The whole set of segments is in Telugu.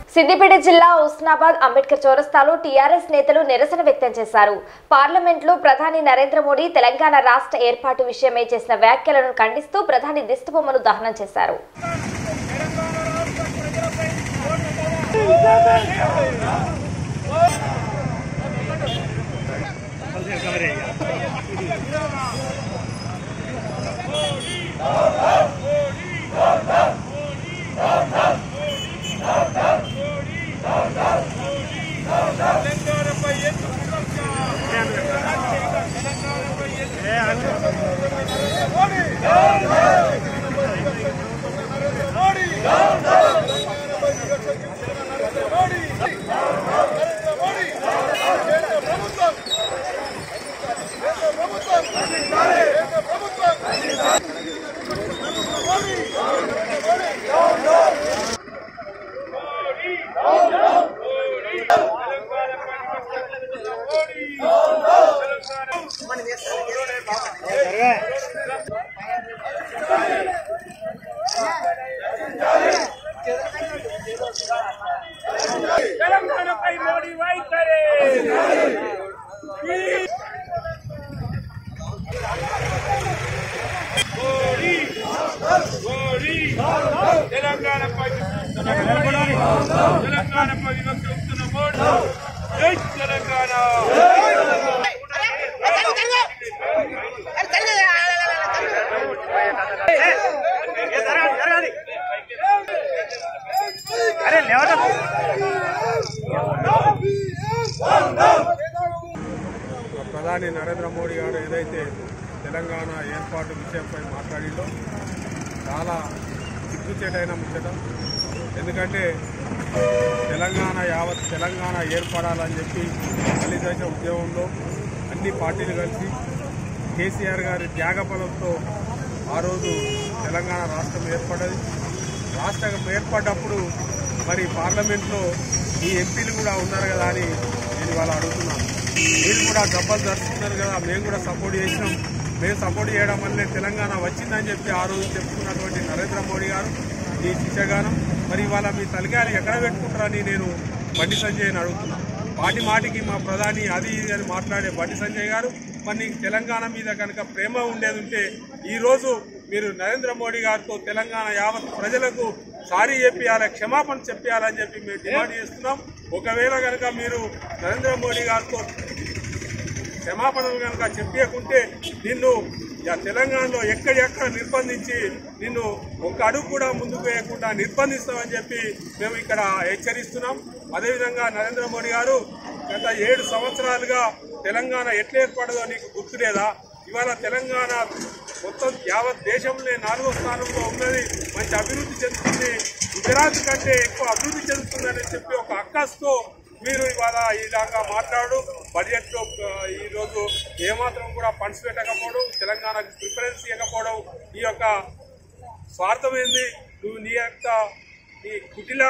సిద్దిపేట జిల్లా ఉస్నాబాద్ అంబేద్కర్ చౌరస్తాలో టీఆర్ఎస్ నేతలు నిరసన వ్యక్తం చేశారు పార్లమెంట్లో ప్రధాని నరేంద్ర మోడీ తెలంగాణ రాష్ట్ర ఏర్పాటు విషయమై చేసిన వ్యాఖ్యలను ఖండిస్తూ ప్రధాని దిష్టిబొమ్మను దహనం చేశారు తెలంగాణపై మోడీ వైఖరి మోడీ మోడీ తెలంగాణపై తెలంగాణపై వివక్షిస్తున్న మోడీ జై తెలంగాణ ప్రధాని నరేంద్ర మోడీ గారు ఏదైతే తెలంగాణ ఏర్పాటు విషయంపై మాట్లాడిందో చాలా సిగ్గుచేటైన ముచ్చట ఎందుకంటే తెలంగాణ యావత్ తెలంగాణ ఏర్పడాలని చెప్పి దళిత ఉద్యమంలో అన్ని పార్టీలు కలిసి కేసీఆర్ గారి త్యాగఫలంతో ఆ రోజు తెలంగాణ రాష్ట్రం ఏర్పడ్డది రాష్ట్రం ఏర్పడ్డప్పుడు మరి పార్లమెంట్లో ఈ ఎంపీలు కూడా ఉన్నారు కదా అని నేను ఇవాళ అడుగుతున్నాను మీరు కూడా గబ్బలు జరుపుతున్నారు కదా మేము కూడా సపోర్ట్ చేసినాం మేము సపోర్ట్ చేయడం వల్లే తెలంగాణ వచ్చిందని చెప్పి ఆ రోజు చెప్పుకున్నటువంటి నరేంద్ర మోడీ గారు ఈ శిక్షగానం మరి ఇవాళ మీ తలకాయలు ఎక్కడ పెట్టుకుంటారని నేను బండి సంజయ్ని అడుగుతున్నాను మాటి మాటికి మా ప్రధాని అది ఇది అని మాట్లాడే బండి సంజయ్ గారు మరి నీకు తెలంగాణ మీద కనుక ప్రేమ ఉండేది ఉంటే ఈరోజు మీరు నరేంద్ర మోడీ గారితో తెలంగాణ యావత్ ప్రజలకు సారీ చెప్పియాలి క్షమాపణ చెప్పియాలని చెప్పి మేము డిమాండ్ చేస్తున్నాం ఒకవేళ కనుక మీరు నరేంద్ర మోడీ గారితో క్షమాపణలు కనుక చెప్పకుంటే నిన్ను ఇక తెలంగాణలో ఎక్కడెక్కడ నిర్బంధించి నిన్ను ఒక్క అడుగు కూడా ముందుకు వేయకుండా నిర్బంధిస్తామని చెప్పి మేము ఇక్కడ హెచ్చరిస్తున్నాం అదేవిధంగా నరేంద్ర మోడీ గారు గత ఏడు సంవత్సరాలుగా తెలంగాణ ఎట్లా ఏర్పడదో నీకు గుర్తులేదా ఇవాళ తెలంగాణ మొత్తం యావత్ దేశంలో నాలుగో స్థానంలో ఉన్నది మంచి అభివృద్ధి చెందుతుంది గుజరాత్ కంటే ఎక్కువ అభివృద్ధి చెందుతుందని చెప్పి ఒక అక్కస్తో మీరు ఇవాళ ఇలాగా మాట్లాడు బడ్జెట్ లో ఆ, ఈ రోజు ఏమాత్రం కూడా ఫండ్స్ పెట్టకపోవడం తెలంగాణకు ప్రిఫరెన్స్ ఇవ్వకపోవడం ఈ యొక్క స్వార్థం ఏంది నువ్వు నీ యొక్క నీ కుటిల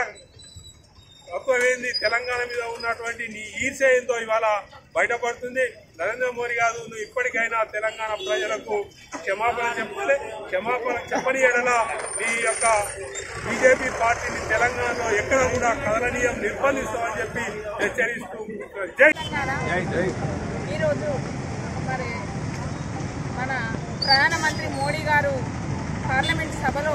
తత్వమేంది తెలంగాణ మీద ఉన్నటువంటి నీ ఈర్ష ఏందో ఇవాళ బయటపడుతుంది నరేంద్ర మోడీ గారు నువ్వు ఇప్పటికైనా తెలంగాణ ప్రజలకు క్షమాపణ చెప్పాలి క్షమాపణ చెప్పని ఎడల నీ యొక్క బీజేపీ పార్టీని తెలంగాణలో ఎక్కడ కూడా కదలనీయం నిర్బంధిస్తామని చెప్పి హెచ్చరిస్తూ జై తెలంగాణ ఈరోజు మరి మన ప్రధానమంత్రి మోడీ గారు పార్లమెంట్ సభలో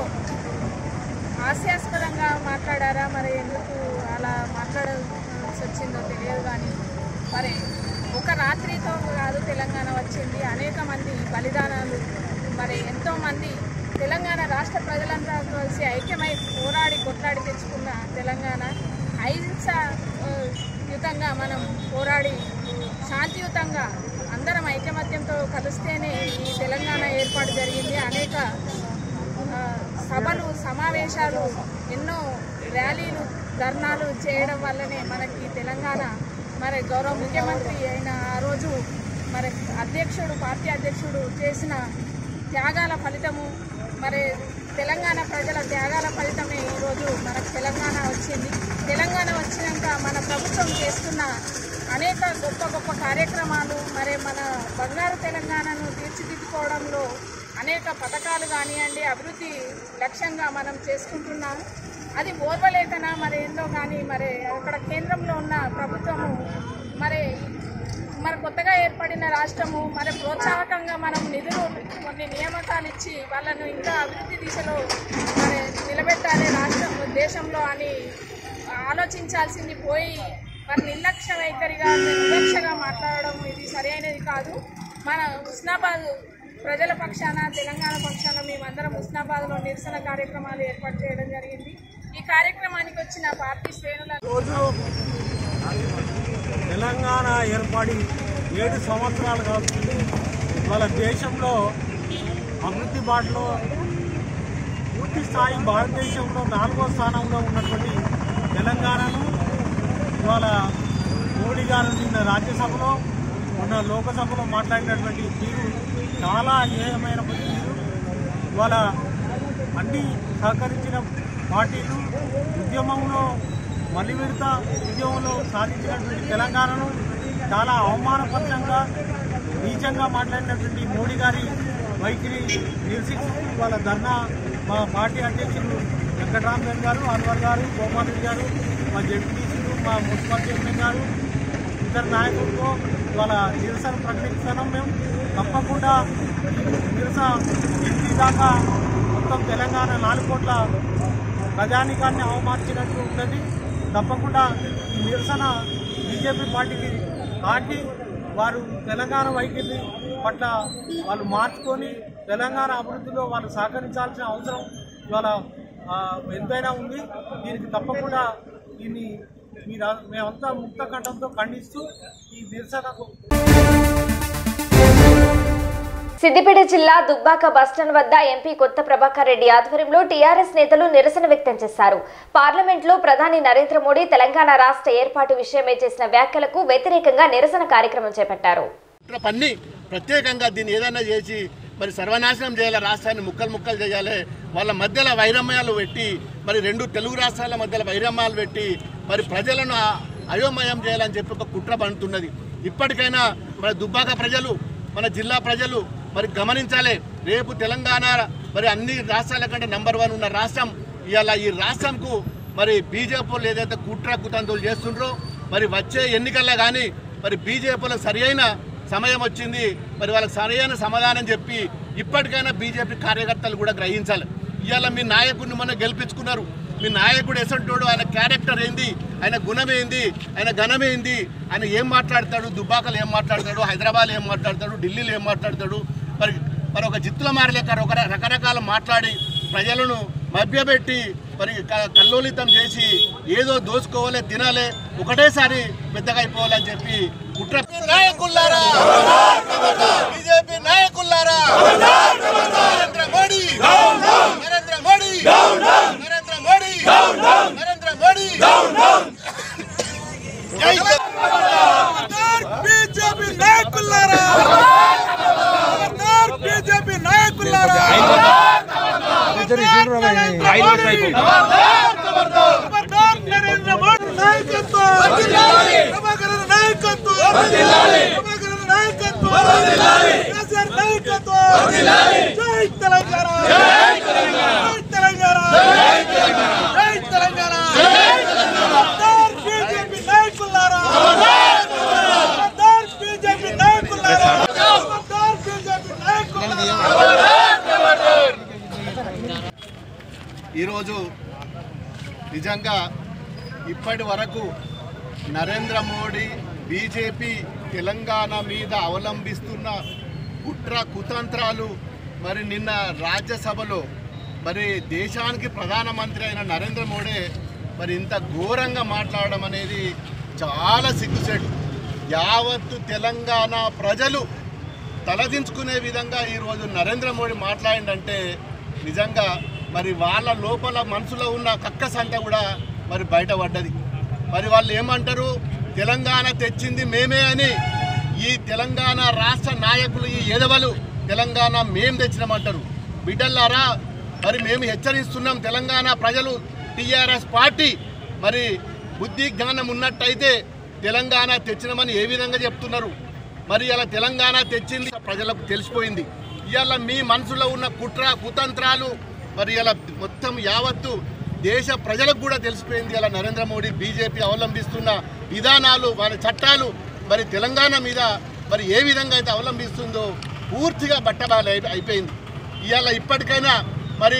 హాస్యాస్పదంగా మాట్లాడారా మరి ఎందుకు అలా మాట్లాడాల్సి వచ్చిందో తెలియదు కానీ మరి ఒక రాత్రితో కాదు తెలంగాణ వచ్చింది అనేక మంది బలిదానాలు మరి ఎంతో మంది తెలంగాణ రాష్ట్ర ప్రజలంతా కలిసి ఐక్యమై పోరాడి కొట్లాడి తెచ్చుకున్న తెలంగాణ అహింస ఆ, యుతంగా మనం పోరాడి శాంతియుతంగా అందరం ఐకమత్యంతో కలిస్తేనే ఈ తెలంగాణ ఏర్పాటు జరిగింది అనేక ఆ, సభలు సమావేశాలు ఎన్నో ర్యాలీలు ధర్నాలు చేయడం వల్లనే మనకి తెలంగాణ మరి గౌరవ ముఖ్యమంత్రి అయిన ఆ రోజు మరి అధ్యక్షుడు పార్టీ అధ్యక్షుడు చేసిన త్యాగాల ఫలితము మరి తెలంగాణ ప్రజల త్యాగాల ఫలితమే ఈరోజు మనకు తెలంగాణ వచ్చింది తెలంగాణ వచ్చినాక మన ప్రభుత్వం చేస్తున్న అనేక గొప్ప గొప్ప కార్యక్రమాలు మరి మన బంగారు తెలంగాణను తీర్చిదిద్దుకోవడంలో అనేక పథకాలు కానివ్వండి అభివృద్ధి లక్ష్యంగా మనం చేసుకుంటున్నాము అది ఓర్వలేకనా మరి ఏందో కానీ మరి అక్కడ కేంద్రంలో ఉన్న ప్రభుత్వము మరి మరి కొత్తగా ఏర్పడిన రాష్ట్రము మరి ప్రోత్సాహకంగా మనం నిధులు కొన్ని నియామకాలు ఇచ్చి వాళ్ళను ఇంకా అభివృద్ధి దిశలో మరి నిలబెట్టాలి రాష్ట్రం దేశంలో అని ఆలోచించాల్సింది పోయి మరి నిర్లక్ష్య వైఖరిగా నిర్లక్ష్యగా మాట్లాడడం ఇది సరైనది కాదు మన ఉస్నాబాద్ ప్రజల పక్షాన తెలంగాణ పక్షాన మేమందరం ఉస్నాబాద్లో నిరసన కార్యక్రమాలు ఏర్పాటు చేయడం జరిగింది ఈ కార్యక్రమానికి వచ్చిన పార్టీ శ్రేణుల రోజు తెలంగాణ ఏర్పడి ఏడు సంవత్సరాలు కావుతుంది ఇవాళ దేశంలో అభివృద్ధి బాటలో పూర్తి స్థాయి భారతదేశంలో నాలుగో స్థానంలో ఉన్నటువంటి తెలంగాణను ఇవాళ మోడీ గారు నిన్న రాజ్యసభలో మొన్న లోకసభలో మాట్లాడినటువంటి తీరు చాలా అన్యాయమైన తీరు ఇవాళ అన్ని సహకరించిన పార్టీలు ఉద్యమంలో మళ్ళీ విడత ఉద్యమంలో సాధించినటువంటి తెలంగాణను చాలా అవమానపరంగా నీచంగా మాట్లాడినటువంటి మోడీ గారి వైఖరి నిరసిస్తూ వాళ్ళ ధర్నా మా పార్టీ అధ్యక్షులు వెంకటరామన్ గారు అన్వర్ గారు గోపాల్ రెడ్డి గారు మా జడ్పీటీసీలు మా మున్సిపల్ చైర్మన్ గారు ఇతర నాయకులతో ఇవాళ నిరసన ప్రకటిస్తున్నాం మేము తప్పకుండా ఈ నిరసన ఇంటి దాకా మొత్తం తెలంగాణ నాలుగు కోట్ల ప్రజానికాన్ని అవమార్చినట్టు ఉంటుంది తప్పకుండా ఈ నిరసన బీజేపీ పార్టీకి కాటి వారు తెలంగాణ వైఖరి పట్ల వాళ్ళు మార్చుకొని తెలంగాణ అభివృద్ధిలో వాళ్ళు సహకరించాల్సిన అవసరం ఇవాళ ఆ, ఎంతైనా ఉంది దీనికి తప్పకుండా దీన్ని మీరు మేమంతా ముక్త కంఠంతో ఖండిస్తూ ఈ నిరసనకు సిద్దిపేట జిల్లా దుబ్బాక బస్టాండ్ వద్ద ఎంపీ కొత్త ప్రభాకర్ రెడ్డి ఆధ్వర్యంలో టీఆర్ఎస్ నేతలు నిరసన వ్యక్తం చేశారు పార్లమెంట్లో ప్రధాని నరేంద్ర మోడీ తెలంగాణ రాష్ట్ర ఏర్పాటు విషయమై చేసిన వ్యాఖ్యలకు వ్యతిరేకంగా నిరసన కార్యక్రమం చేపట్టారు కుట్ర పన్ని ప్రత్యేకంగా దీన్ని ఏదైనా చేసి మరి సర్వనాశనం చేయాలి రాష్ట్రాన్ని ముక్కలు ముక్కలు చేయాలి వాళ్ళ మధ్యలో వైరమ్యాలు పెట్టి మరి రెండు తెలుగు రాష్ట్రాల మధ్యలో వైరమ్యాలు పెట్టి మరి ప్రజలను ఆ- అయోమయం చేయాలని చెప్పి ఒక కుట్ర పండుతున్నది ఇప్పటికైనా మన దుబ్బాక ప్రజలు మన జిల్లా ప్రజలు మరి గమనించాలి రేపు తెలంగాణ మరి అన్ని రాష్ట్రాల కంటే నంబర్ వన్ ఉన్న రాష్ట్రం ఇవాళ ఈ రాష్ట్రంకు మరి బీజేపీలు ఏదైతే కుట్ర కుతంతులు చేస్తుండ్రో మరి వచ్చే ఎన్నికల్లో కానీ మరి బీజేపీలో సరి అయిన సమయం వచ్చింది మరి వాళ్ళకి సరైన సమాధానం చెప్పి ఇప్పటికైనా బీజేపీ కార్యకర్తలు కూడా గ్రహించాలి ఇవాళ మీ నాయకుడిని మొన్న గెలిపించుకున్నారు మీ నాయకుడు ఎసంటోడు ఆయన క్యారెక్టర్ ఏంది ఆయన గుణం ఏంది ఆయన ఘనం ఏంది ఆయన ఏం మాట్లాడతాడు దుబ్బాకలు ఏం మాట్లాడతాడు హైదరాబాద్ ఏం మాట్లాడతాడు ఢిల్లీలో ఏం మాట్లాడతాడు మరి మరి ఒక జిత్తుల మారలేక ఒక రకరకాల మాట్లాడి ప్రజలను మభ్యపెట్టి మరి క- కల్లోలితం చేసి ఏదో దోచుకోవాలి తినాలి ఒకటేసారి పెద్దగా అయిపోవాలని చెప్పి కుట్ర నాయకుల్లారా బీజేపీ నాయకుల్లారా నరేంద్ర మోడీ నరేంద్ర మోడీ నరేంద్ర మోడీ నరేంద్ర మోడీ జై బీజేపీ నాయకులారా బీజేపీ నాయకులారా నరేంద్ర మోడీ నాయకత్వం ప్రభాకర్ నాయకత్వం ప్రభాకర్ నాయకత్వం కేసీఆర్ నాయకత్వం జై తెలంగాణ జై తెలంగాణ జై తెలంగాణ సర్దార్ బీజేపీ నాయకులారా సర్దార్ బీజేపీ నాయకులారా సర్దార్ బీజేపీ నాయకులారా ఈరోజు నిజంగా ఇప్పటి వరకు నరేంద్ర మోడీ బీజేపీ తెలంగాణ మీద అవలంబిస్తున్న కుట్ర కుతంత్రాలు మరి నిన్న రాజ్యసభలో మరి దేశానికి ప్రధానమంత్రి అయిన నరేంద్ర మోడీ మరి ఇంత ఘోరంగా మాట్లాడడం అనేది చాలా సిగ్గుసేటు యావత్తు తెలంగాణ ప్రజలు తలదించుకునే విధంగా ఈరోజు నరేంద్ర మోడీ మాట్లాడిందంటే నిజంగా మరి వాళ్ళ లోపల మనసులో ఉన్న కక్కసంత కూడా మరి బయటపడ్డది మరి వాళ్ళు ఏమంటారు తెలంగాణ తెచ్చింది మేమే అని ఈ తెలంగాణ రాష్ట్ర నాయకులు ఈ ఎదవలు తెలంగాణ మేం తెచ్చినామంటారు బిడ్డలారా మరి మేము హెచ్చరిస్తున్నాం తెలంగాణ ప్రజలు టీఆర్ఎస్ పార్టీ మరి బుద్ధి జ్ఞానం ఉన్నట్టయితే తెలంగాణ తెచ్చినామని ఏ విధంగా చెప్తున్నారు మరి అలా తెలంగాణ తెచ్చింది ప్రజలకు తెలిసిపోయింది ఇవాళ మీ మనసులో ఉన్న కుట్ర కుతంత్రాలు మరి ఇలా మొత్తం యావత్తు దేశ ప్రజలకు కూడా తెలిసిపోయింది ఇలా నరేంద్ర మోడీ బీజేపీ అవలంబిస్తున్న విధానాలు వారి చట్టాలు మరి తెలంగాణ మీద మరి ఏ విధంగా అయితే అవలంబిస్తుందో పూర్తిగా బట్టబాల అయిపోయింది ఇవాళ ఇప్పటికైనా మరి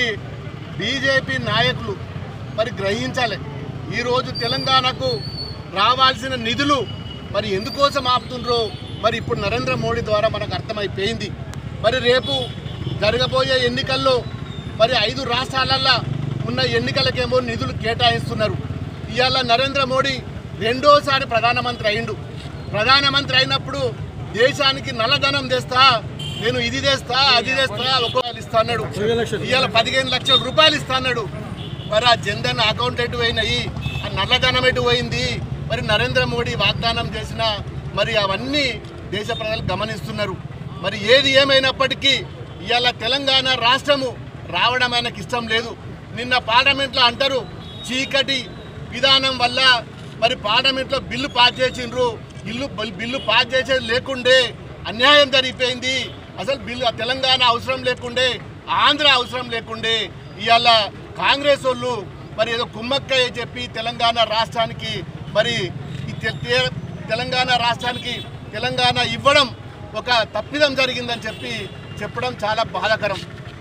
బీజేపీ నాయకులు మరి గ్రహించాలి ఈరోజు తెలంగాణకు రావాల్సిన నిధులు మరి ఎందుకోసం ఆపుతుండ్రో మరి ఇప్పుడు నరేంద్ర మోడీ ద్వారా మనకు అర్థమైపోయింది మరి రేపు జరగబోయే ఎన్నికల్లో మరి ఐదు రాష్ట్రాలల్లో ఉన్న ఎన్నికలకేమో నిధులు కేటాయిస్తున్నారు ఇవాళ నరేంద్ర మోడీ రెండోసారి ప్రధానమంత్రి అయిండు ప్రధానమంత్రి అయినప్పుడు దేశానికి నల్లధనం తెస్తా నేను ఇది తెస్తా అది తెస్తా ఒక్కొక్కరు ఇస్తా అన్నాడు ఇవాళ పదిహేను లక్షల రూపాయలు ఇస్తా అన్నాడు మరి ఆ జన్ధన్ అకౌంట్ ఎటు పోయినాయి ఆ నల్లధనం ఎటు పోయింది మరి నరేంద్ర మోడీ వాగ్దానం చేసిన మరి అవన్నీ దేశ ప్రజలు గమనిస్తున్నారు మరి ఏది ఏమైనప్పటికీ ఇవాళ తెలంగాణ రాష్ట్రము రావడం ఆయనకి ఇష్టం లేదు నిన్న పార్లమెంట్లో అంటారు చీకటి విధానం వల్ల మరి పార్లమెంట్లో బిల్లు పాస్ చేసిండ్రు ఇల్లు బిల్లు పాస్ చేసేది లేకుండే అన్యాయం జరిగిపోయింది అసలు బిల్లు తెలంగాణ అవసరం లేకుండే ఆంధ్ర అవసరం లేకుండే ఇవాళ కాంగ్రెస్ వాళ్ళు మరి ఏదో కుమ్మక్కయ్య చెప్పి తెలంగాణ రాష్ట్రానికి మరి ఈ తె- తె- తెలంగాణ రాష్ట్రానికి తెలంగాణ ఇవ్వడం ఒక తప్పిదం జరిగిందని చెప్పి చెప్పడం చాలా బాధాకరం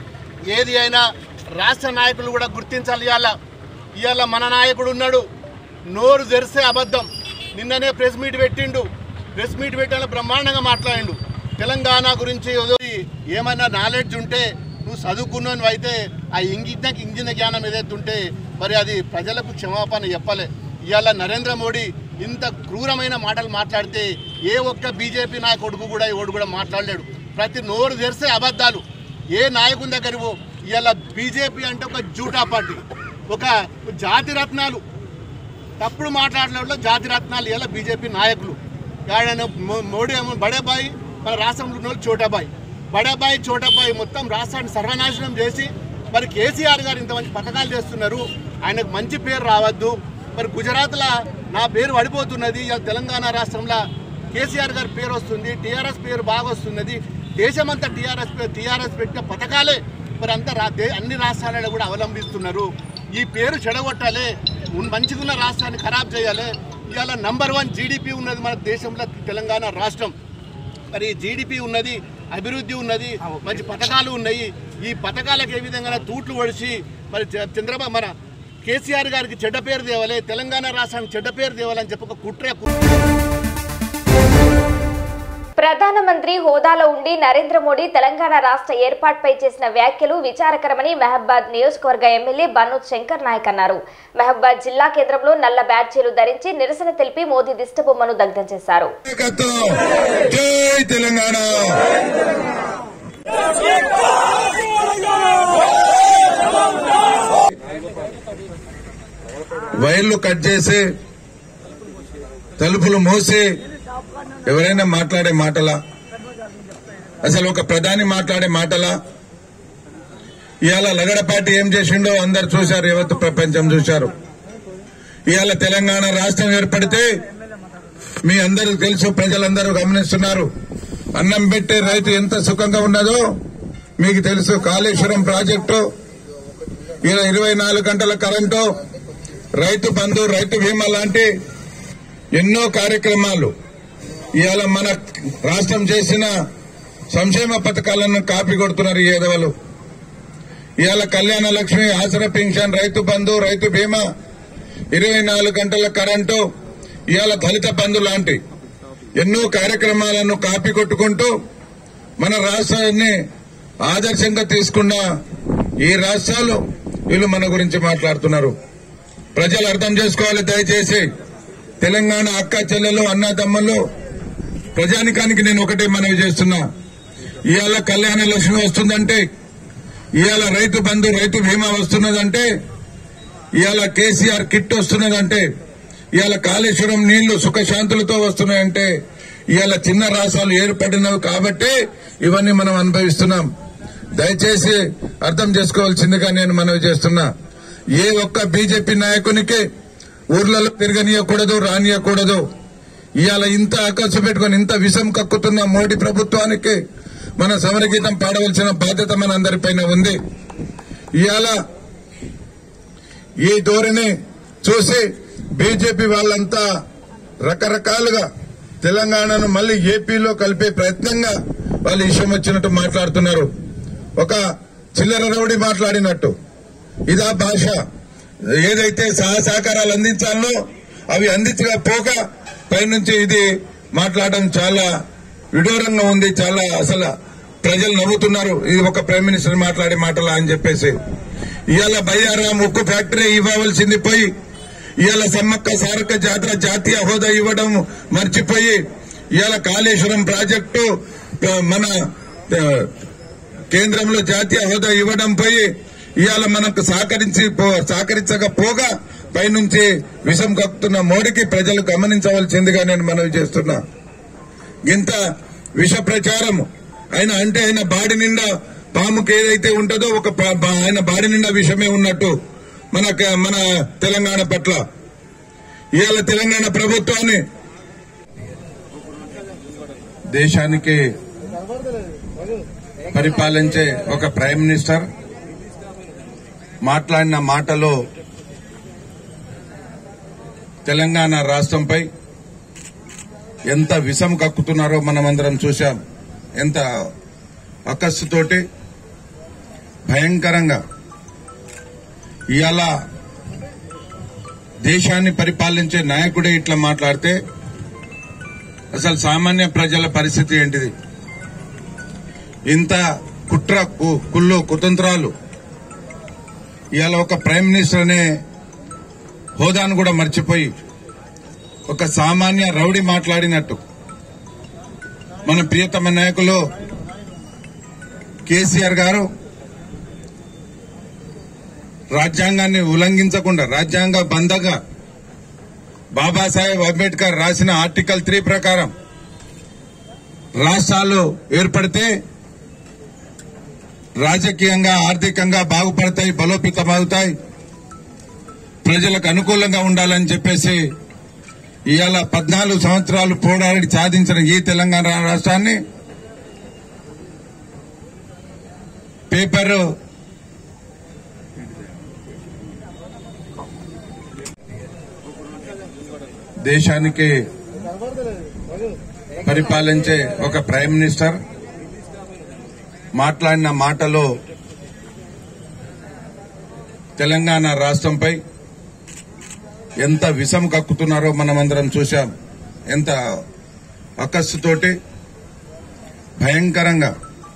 ఏది అయినా రాష్ట్ర నాయకులు కూడా గుర్తించాలి ఇవాళ ఇవాళ మన నాయకుడు ఉన్నాడు నోరు తెరిస్తే అబద్ధం నిన్ననే ప్రెస్ మీట్ పెట్టిండు ప్రెస్ మీట్ పెట్టాలని బ్రహ్మాండంగా మాట్లాడిండు తెలంగాణ గురించి ఏదో ఏమైనా నాలెడ్జ్ ఉంటే నువ్వు చదువుకున్నావు అయితే ఆ ఇంగిన ఇంగిన జ్ఞానం ఏదైతే ఉంటే మరి అది ప్రజలకు క్షమాపణ చెప్పాలి ఇవాళ నరేంద్ర మోడీ ఇంత క్రూరమైన మాటలు మాట్లాడితే ఏ ఒక్క బీజేపీ నాయకుడు కూడా ఎవడు కూడా మాట్లాడలేడు ప్రతి నోరు తెరిస్తే అబద్ధాలు ఏ నాయకుని దగ్గర పో ఇవాళ బీజేపీ అంటే ఒక జూటా పార్టీ ఒక జాతి రత్నాలు తప్పుడు మాట్లాడిన వాళ్ళు జాతి రత్నాలు ఇలా బీజేపీ నాయకులు ఆయన మో- మోడీ ఏమో బడేబాయి మన రాష్ట్రంలో ఉన్న వాళ్ళు చోటాబాయి బడేబాయి చోటాబాయి మొత్తం రాష్ట్రాన్ని సర్వనాశనం చేసి మరి కేసీఆర్ గారు ఇంత మంచి పథకాలు చేస్తున్నారు ఆయనకు మంచి పేరు రావద్దు మరి గుజరాత్లో నా పేరు పడిపోతున్నది ఇవాళ తెలంగాణ రాష్ట్రంలో కేసీఆర్ గారి పేరు వస్తుంది టీఆర్ఎస్ పేరు బాగా వస్తున్నది దేశమంతా టీఆర్ఎస్ పేరు టీఆర్ఎస్ పెట్టిన పథకాలే మరి అంతా రా దే- అన్ని రాష్ట్రాలలో కూడా అవలంబిస్తున్నారు ఈ పేరు చెడగొట్టాలి ఉన్- మంచిగున్న రాష్ట్రాన్ని ఖరాబ్ చేయాలి ఇవాళ నంబర్ వన్ జీడిపి ఉన్నది మన దేశంలో తెలంగాణ రాష్ట్రం మరి జీడిపి ఉన్నది అభివృద్ధి ఉన్నది మంచి పథకాలు ఉన్నాయి ఈ పథకాలకు ఏ విధంగా తూట్లు ఒడిచి మరి చ- చంద్రబాబు మన కేసీఆర్ గారికి చెడ్డ పేరు తేవాలి తెలంగాణ రాష్ట్రానికి చెడ్డ పేరు తేవాలని చెప్పి ఒక కుట్ర కుట్ర ప్రధానమంత్రి హోదాలో ఉండి నరేంద్ర మోడీ తెలంగాణ రాష్ట్ర ఏర్పాటుపై చేసిన వ్యాఖ్యలు విచారకరమని మహబాద్ నియోజకవర్గ ఎమ్మెల్యే బన్నూత్ శంకర్ నాయక్ అన్నారు మహబాద్ జిల్లా కేంద్రంలో నల్ల బ్యాడ్జీలు ధరించి నిరసన తెలిపి మోదీ దిష్టబొమ్మను దగ్ధం చేశారు నాయకత్వం జై తెలంగాణ వైర్లు కట్ చేసి తలుపులు మూసి ఎవరైనా మాట్లాడే మాటలా అసలు ఒక ప్రధాని మాట్లాడే మాటలా ఇవాళ లగడపాటి ఏం చేసిండో అందరు చూశారు యావత్తు ప్రపంచం చూశారు ఇవాళ తెలంగాణ రాష్ట్రం ఏర్పడితే మీ అందరికి తెలుసు ప్రజలందరూ గమనిస్తున్నారు అన్నం పెట్టే రైతు ఎంత సుఖంగా ఉన్నదో మీకు తెలుసు కాళేశ్వరం ప్రాజెక్టు ఇలా ఇరవై నాలుగు గంటల కరెంటు రైతు బంధు రైతు బీమా లాంటి ఎన్నో కార్యక్రమాలు ఇవాళ మన రాష్ట్రం చేసిన సంక్షేమ పథకాలను కాపీ కొడుతున్నారు ఈ ఏదవలు ఇవాళ కళ్యాణ లక్ష్మి ఆసరా పింఛన్ రైతు బంధు రైతు బీమా ఇరవై నాలుగు గంటల కరెంటు ఇవాళ దళిత బంధు లాంటి ఎన్నో కార్యక్రమాలను కాపీ కొట్టుకుంటూ మన రాష్ట్రాన్ని ఆదర్శంగా తీసుకున్న ఈ రాష్ట్రాలు వీళ్ళు మన గురించి మాట్లాడుతున్నారు ప్రజలు అర్థం చేసుకోవాలి దయచేసి తెలంగాణ అక్క చెల్లెలు అన్నదమ్ములు ప్రజానికానికి నేను ఒకటే మనవి చేస్తున్నా ఇవాళ కళ్యాణ లక్ష్మి వస్తుందంటే ఇవాళ రైతు బంధు రైతు బీమా వస్తున్నదంటే ఇవాళ కేసీఆర్ కిట్ వస్తున్నదంటే ఇవాళ కాళేశ్వరం నీళ్లు సుఖశాంతులతో వస్తున్నాయంటే ఇవాళ చిన్న రాష్ట్రాలు ఏర్పడినవి కాబట్టి ఇవన్నీ మనం అనుభవిస్తున్నాం దయచేసి అర్థం చేసుకోవాల్సిందిగా నేను మనవి చేస్తున్నా ఏ ఒక్క బీజేపీ నాయకునికి ఊర్లలో తిరగనీయకూడదు రానియకూడదు ఇవాళ ఇంత ఆకర్ష పెట్టుకుని ఇంత విషం కక్కుతున్న మోడీ ప్రభుత్వానికి మన సమరగీతం పాడవలసిన బాధ్యత మన అందరిపైన ఉంది ఇవాళ ఈ ధోరణి చూసి బీజేపీ వాళ్ళంతా రకరకాలుగా తెలంగాణను మళ్ళీ ఏపీలో కలిపే ప్రయత్నంగా వాళ్ళు ఇష్టం వచ్చినట్టు మాట్లాడుతున్నారు ఒక చిల్లర రౌడీ మాట్లాడినట్టు ఇదా భాష ఏదైతే సహా సహకారాలు అందించాలనో అవి అందించకపోక పైనుంచి ఇది మాట్లాడడం చాలా విడూరంగా ఉంది చాలా అసలు ప్రజలు నవ్వుతున్నారు ఇది ఒక ప్రైమ్ మినిస్టర్ మాట్లాడే మాటలా అని చెప్పేసి ఇవాళ బయ్యారాం ఉక్కు ఫ్యాక్టరీ ఇవ్వవలసింది పోయి ఇవాళ సమ్మక్క సారక్క జాతర జాతీయ హోదా ఇవ్వడం మర్చిపోయి ఇవాళ కాళేశ్వరం ప్రాజెక్టు ఆ, మన ఆ, కేంద్రంలో జాతీయ హోదా ఇవ్వడం పోయి ఇవాళ మనకు సహకరించి పో- సహకరించకపోగా పైనుంచి విషం కక్కుతున్న మోడీకి ప్రజలు గమనించవలసిందిగా నేను మనవి చేస్తున్నా ఇంత విష ప్రచారం ఆయన అంటే ఆయన బాడి నిండా పాముకి ఏదైతే ఉంటుందో ఒక పా- బా- ఆయన బాడి నిండా విషమే ఉన్నట్టు మన క- మన తెలంగాణ పట్ల ఇవాళ తెలంగాణ ప్రభుత్వాన్ని దేశానికి పరిపాలించే ఒక ప్రైమ్ మినిస్టర్ మాట్లాడిన మాటలో తెలంగాణ రాష్ట్రంపై ఎంత విషం కక్కుతున్నారో మనమందరం చూశాం ఎంత అకస్సుతోటి భయంకరంగా ఇవాళ దేశాన్ని పరిపాలించే నాయకుడే ఇట్లా మాట్లాడితే అసలు సామాన్య ప్రజల పరిస్థితి ఏంటిది ఇంత కుట్ర కు- కుళ్ళు కుతంత్రాలు ఇవాళ ఒక ప్రైమ్ మినిస్టర్ అనే హోదాను కూడా మర్చిపోయి ఒక సామాన్య రౌడీ మాట్లాడినట్టు మన ప్రియతమ నాయకులు కేసీఆర్ గారు రాజ్యాంగాన్ని ఉల్లంఘించకుండా రాజ్యాంగ బంధగా బాబాసాహెబ్ అంబేద్కర్ రాసిన ఆర్టికల్ త్రీ ప్రకారం రాష్ట్రాలు ఏర్పడితే రాజకీయంగా ఆర్థికంగా బాగుపడతాయి బలోపేతమవుతాయి ప్రజలకు అనుకూలంగా ఉండాలని చెప్పేసి ఇవాళ పద్నాలుగు సంవత్సరాలు పోరాడి సాధించిన ఈ తెలంగాణ రాష్ట్రాన్ని పేపర్ దేశానికి పరిపాలించే ఒక ప్రైమ్ మినిస్టర్ మాట్లాడిన మాటలో తెలంగాణ రాష్ట్రంపై ఎంత విషం కక్కుతున్నారో మనమందరం చూశాం ఎంత అకస్సుతోటి భయంకరంగా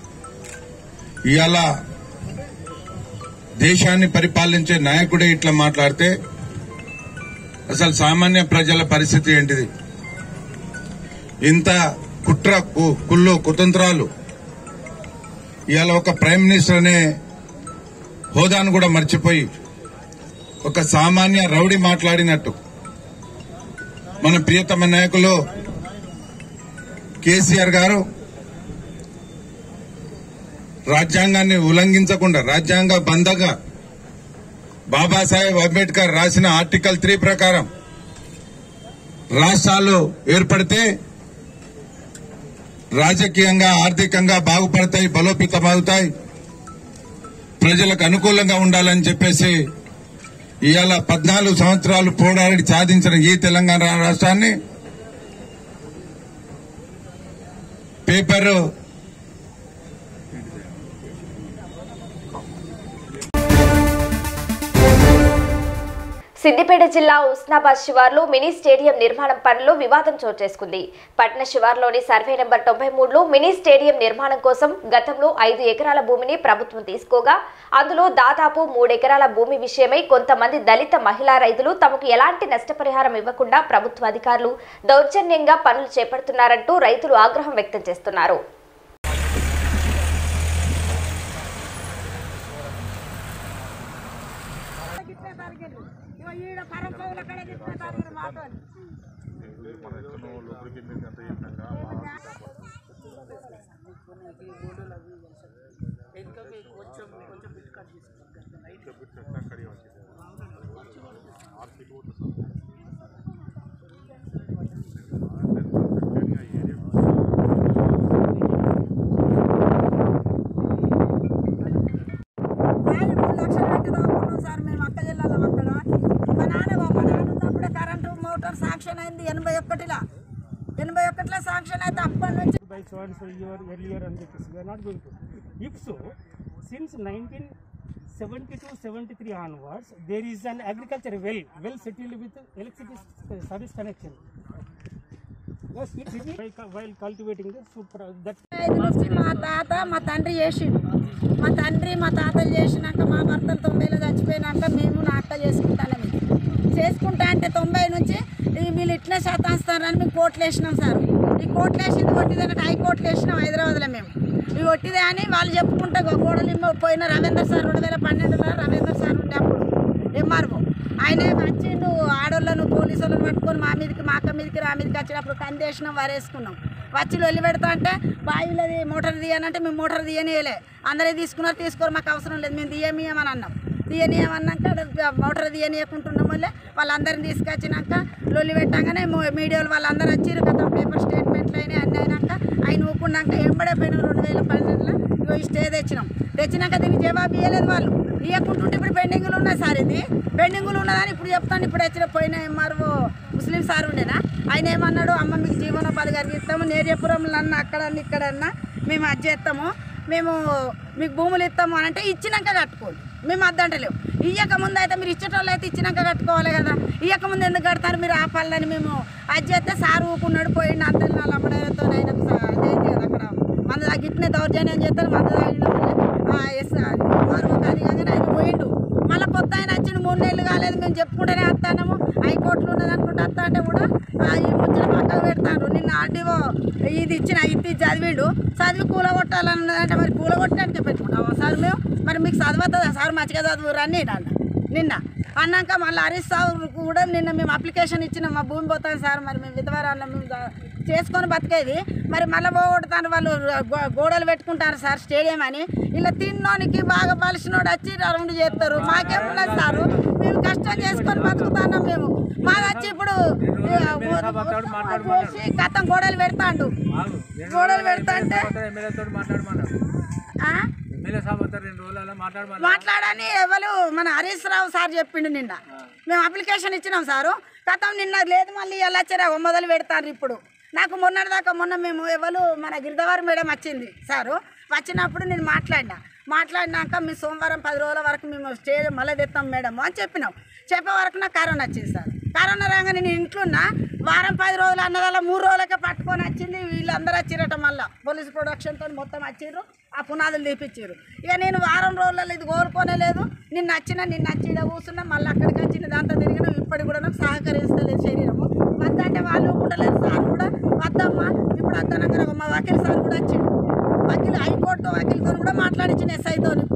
ఇవాళ దేశాన్ని పరిపాలించే నాయకుడే ఇట్లా మాట్లాడితే అసలు సామాన్య ప్రజల పరిస్థితి ఏంటిది ఇంత కుట్ర కు- కుళ్ళు కుతంత్రాలు ఇవాళ ఒక ప్రైమ్ మినిస్టర్ అనే హోదాను కూడా మర్చిపోయి ఒక సామాన్య రౌడీ మాట్లాడినట్టు మన ప్రియతమ నాయకులు కేసీఆర్ గారు రాజ్యాంగాన్ని ఉల్లంఘించకుండా రాజ్యాంగ బంధగా బాబాసాహెబ్ అంబేద్కర్ రాసిన ఆర్టికల్ త్రీ ప్రకారం రాష్ట్రాలు ఏర్పడితే రాజకీయంగా ఆర్థికంగా బాగుపడతాయి బలోపేతమవుతాయి ప్రజలకు అనుకూలంగా ఉండాలని చెప్పేసి ఇవాళ పద్నాలుగు సంవత్సరాలు పోరాడి సాధించిన ఈ తెలంగాణ రాష్ట్రాన్ని పేపర్ సిద్దిపేట జిల్లా ఉస్నాబాద్ శివార్లో మినీ స్టేడియం నిర్మాణం పనుల్లో వివాదం చోటు చేసుకుంది పట్న శివార్లోని సర్వే నెంబర్ తొంభై మూడులో మినీ స్టేడియం నిర్మాణం కోసం గతంలో ఐదు ఎకరాల భూమిని ప్రభుత్వం తీసుకోగా అందులో దాదాపు మూడెకరాల భూమి విషయమై కొంతమంది దళిత మహిళా రైతులు తమకు ఎలాంటి నష్టపరిహారం ఇవ్వకుండా ప్రభుత్వ అధికారులు దౌర్జన్యంగా పనులు చేపడుతున్నారంటూ రైతులు ఆగ్రహం వ్యక్తం చేస్తున్నారు ఎనభై ఒకటిలో ఎనభై ఒకటిలో శాంక్షన్ అయితే అప్పటి నుంచి by so and so year earlier and this we are not going to. If so, since 1972-73 onwards, there is an agriculture well, well settled with electricity s- service connection. Yes, it is while, while cultivating the super, that ఐదు నుంచి మా తాత మా తండ్రి చేసిండు మా తండ్రి మా తాతలు చేసినాక మా భర్తలు తొంభైలో చచ్చిపోయినాక మేము నా అక్క చేసుకుంటాను చేసుకుంటా అంటే తొంభై నుంచి ఈ వీళ్ళు ఇట్లా శాతాస్తారని మేము కోట్లు వేసినాం సార్ ఈ కోట్లు వేసింది కొట్టిదన్నట్టు హైకోర్టులు వేసినాం హైదరాబాద్లో మేము ఈ కొట్టిదే అని వాళ్ళు చెప్పుకుంటే గోడలు పోయిన రవీంద్ర సార్ రెండు వేల పన్నెండులో రవీంద్ర సార్ ఉండే అప్పుడు ఎంఆర్ఓ ఆయనే వచ్చిండు ఆడోళ్ళను పోలీసు వాళ్ళని పట్టుకొని మా మీదకి మా అక్క మీదకి రా మీదకి వచ్చినప్పుడు కందేసినాం వారేసుకున్నాం వచ్చి వెళ్ళి పెడతా అంటే బావిలది మోటార్ తీయనంటే మేము మోటార్ తీయనియలే అందరే తీసుకున్నారు తీసుకోరు మాకు అవసరం లేదు మేము తీయమీయమని అన్నాం తీయనీయమన్నాక ఆడ మోటార్ తీయనీయకుంటున్నాం వల్లే వాళ్ళందరిని తీసుకొచ్చినాక లొల్లి పెట్టగానే మీడియాలో వాళ్ళందరూ వచ్చిర్రు కదా పేపర్ స్టేట్మెంట్లు అయినాయి అన్నీ అయినాక ఆయన ఊపుకున్నాక ఎంబడే పోయిన రెండు వేల పన్నెండులో ఇగో ఈ స్టే తెచ్చినాం తెచ్చినాక దీనికి జవాబు ఇవ్వలేదు వాళ్ళు ఇవ్వకుంటుంటే ఇప్పుడు పెండింగ్లు ఉన్నాయి సార్ ఇది పెండింగ్లు ఉన్నదని ఇప్పుడు చెప్తాను ఇప్పుడు వచ్చిన పోయిన ఎంఆర్ఓ ముస్లిం సార్ ఉండేనా ఆయన ఏమన్నాడు అమ్మ మీకు జీవనోపాధి కలిగిస్తాము నేర్యపురంలో అన్న అక్కడన్నా ఇక్కడన్నా మేము అది చేస్తాము మేము మీకు భూములు ఇస్తాము అని అంటే ఇచ్చినాక కట్టుకోండి మేము అద్దంటలేవు ఇయ్యక ముందు అయితే మీరు ఇచ్చేటోళ్ళు అయితే ఇచ్చినాక కట్టుకోవాలి కదా ఇయ్యక ముందు ఎందుకు కడతారు మీరు ఆపాలని మేము అది చేస్తే సార్ ఊకున్నాడు పోయిండు అంత నాలుగు అమ్మడాలతో ఆయన అదేంటి కదా అక్కడ మన గిట్నే దౌర్జన్యం చేస్తారు మన తాగిన ఎస్ వారు అది కాగానే ఆయన పోయిండు మళ్ళీ కొత్త ఆయన వచ్చిండు మూడు నెలలు కాలేదు మేము చెప్పుకుంటూనే వస్తాము హైకోర్టులో ఉన్నది అనుకుంటే వస్తా అంటే కూడా ఆ, ఈ ముచ్చట పక్కకు పెడతారు నిన్న ఆర్డీఓ ఇది ఇచ్చిన ఇది చదివిండు చదివి కూలగొట్టాలని ఉన్నదంటే మరి కూలగొట్టడానికి పెట్టుకుంటాము సార్ మేము మరి మీకు చదవతుందా సార్ మంచిగా చదువురు అని నేను అన్న నిన్న అన్నాక మళ్ళీ హరీష్ సార్ కూడా నిన్న మేము అప్లికేషన్ ఇచ్చినాం మా భూమి పోతాం సార్ మరి మేము విధవరాళ్ళం మేము దా- చేసుకొని బతికేది మరి మళ్ళీ పోగొడతాను వాళ్ళు గో- గోడలు పెట్టుకుంటారు సార్ స్టేడియం అని ఇలా తిన్నోనికి బాగా బలిసినోడు వచ్చి రౌండ్ చేస్తారు మాకేమున్నది సారు మేము కష్టం చేసుకొని బతుకుతున్నాం మేము మాది వచ్చి ఇప్పుడు చేసి గతం గోడలు పెడతాండు గోడలు పెడతా అంటే ఆ? మాట్లాడని ఎవరు మన హరీష్ రావు సార్ చెప్పిండు నిన్న మేము అప్లికేషన్ ఇచ్చినాం సారు గతం నిన్న లేదు మళ్ళీ ఎలా వచ్చారా మొదలు పెడతారు ఇప్పుడు నాకు మొన్నటిదాకా మొన్న మేము ఎవరు మన గిరిదవారి మేడం వచ్చింది సారు వచ్చినప్పుడు నేను మాట్లాడినా మాట్లాడినాక మీ సోమవారం పది రోజుల వరకు మేము స్టే మళ్ళీ తెస్తాం మేడం అని చెప్పినాం చెప్పే వరకు నాకు కరోనా వచ్చింది సార్ కరోనా రాగానే నేను ఇంట్లో ఉన్నా వారం పది రోజులు అన్నదల్లా మూడు రోజులకే పట్టుకొని వచ్చింది వీళ్ళందరూ వచ్చిరట మళ్ళీ పోలీస్ ప్రొడక్షన్తో మొత్తం వచ్చిర్రు ఆ పునాదులు తీపిచ్చారు ఇక నేను వారం రోజులలో ఇది కోరుకోనే లేదు నిన్న వచ్చిన నిన్న వచ్చి ఈడ కూర్చున్నా మళ్ళీ అక్కడికి వచ్చిన దాంతో తిరిగిన ఇప్పటికి కూడా నాకు సహకరిస్తలేదు శరీరము వద్దంటే వాళ్ళు ఉండలేదు సార్ కూడా వద్దమ్మా ఇప్పుడు వద్దనగా మా వకీల్ సార్ కూడా వచ్చిండు వకీల్ హైకోర్టు వకీల్తో కూడా మాట్లాడించిన ఎస్ఐతో